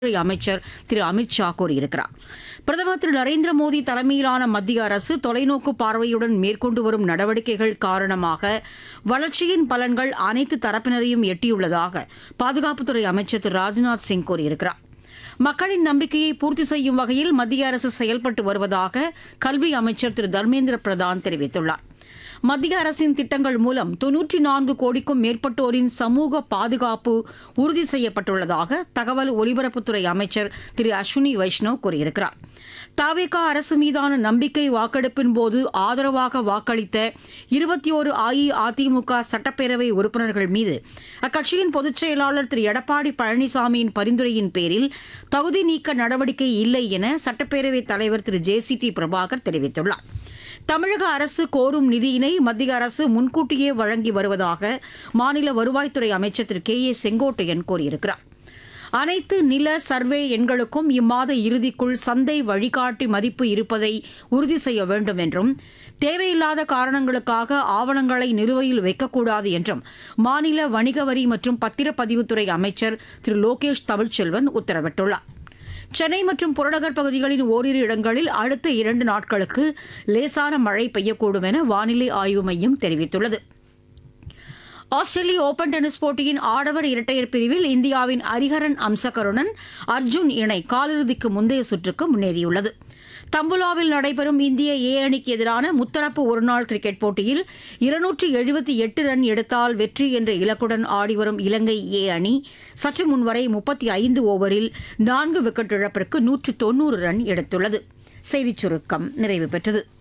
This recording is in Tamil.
துறை அமைச்சர் திரு அமித் ஷா கூறியிருக்கிறார் பிரதமர் திரு நரேந்திர மோடி தலைமையிலான மத்திய அரசு தொலைநோக்கு பார்வையுடன் மேற்கொண்டு வரும் நடவடிக்கைகள் காரணமாக வளர்ச்சியின் பலன்கள் அனைத்து தரப்பினரையும் எட்டியுள்ளதாக பாதுகாப்புத்துறை அமைச்சர் திரு ராஜ்நாத் சிங் கூறியிருக்கிறார் மக்களின் நம்பிக்கையை பூர்த்தி செய்யும் வகையில் மத்திய அரசு செயல்பட்டு வருவதாக கல்வி அமைச்சர் திரு தர்மேந்திர பிரதான் தெரிவித்துள்ளார் மத்திய அரசின் திட்டங்கள் மூலம் தொன்னூற்றி நான்கு கோடிக்கும் மேற்பட்டோரின் சமூக பாதுகாப்பு உறுதி செய்யப்பட்டுள்ளதாக தகவல் ஒலிபரப்புத்துறை அமைச்சர் திரு அஸ்வினி வைஷ்ணவ் கூறியிருக்கிறார் தாவேகா அரசு மீதான நம்பிக்கை வாக்கெடுப்பின் போது ஆதரவாக வாக்களித்த இருபத்தி ஒரு அஇஅதிமுக சட்டப்பேரவை உறுப்பினர்கள் மீது அக்கட்சியின் பொதுச் செயலாளர் திரு எடப்பாடி பழனிசாமியின் பரிந்துரையின் பேரில் தகுதி நீக்க நடவடிக்கை இல்லை என சட்டப்பேரவைத் தலைவர் திரு ஜே சி டி பிரபாகர் தெரிவித்துள்ளார் தமிழக அரசு கோரும் நிதியினை மத்திய அரசு முன்கூட்டியே வழங்கி வருவதாக மாநில வருவாய்த்துறை அமைச்சர் திரு கே ஏ செங்கோட்டையன் கூறியிருக்கிறார் அனைத்து நில சர்வே எண்களுக்கும் இம்மாத இறுதிக்குள் சந்தை வழிகாட்டி மதிப்பு இருப்பதை உறுதி செய்ய வேண்டும் என்றும் தேவையில்லாத காரணங்களுக்காக ஆவணங்களை நிலுவையில் வைக்கக்கூடாது என்றும் மாநில வணிக வரி மற்றும் பத்திரப்பதிவுத்துறை அமைச்சர் திரு லோகேஷ் தமிழ்ச்செல்வன் உத்தரவிட்டுள்ளார் சென்னை மற்றும் புறநகர் பகுதிகளின் ஓரிரு இடங்களில் அடுத்த இரண்டு நாட்களுக்கு லேசான மழை பெய்யக்கூடும் என வானிலை ஆய்வு மையம் தெரிவித்துள்ளது ஆஸ்திரேலிய ஓபன் டென்னிஸ் போட்டியின் ஆடவர் இரட்டையர் பிரிவில் இந்தியாவின் ஹரிஹரன் அம்சகருடன் அர்ஜுன் இணை காலிறுதிக்கு முந்தைய சுற்றுக்கு முன்னேறியுள்ளது தம்புலாவில் நடைபெறும் இந்திய ஏ அணிக்கு எதிரான முத்தரப்பு ஒருநாள் கிரிக்கெட் போட்டியில் இருநூற்றி எழுபத்தி எட்டு ரன் எடுத்தால் வெற்றி என்ற இலக்குடன் ஆடிவரும் இலங்கை ஏ அணி சற்று முன்வரை முப்பத்தி ஐந்து ஓவரில் நான்கு விக்கெட் இழப்பிற்கு நூற்று தொன்னூறு ரன் எடுத்துள்ளது செய்திச் சுருக்கம் நிறைவு பெற்றது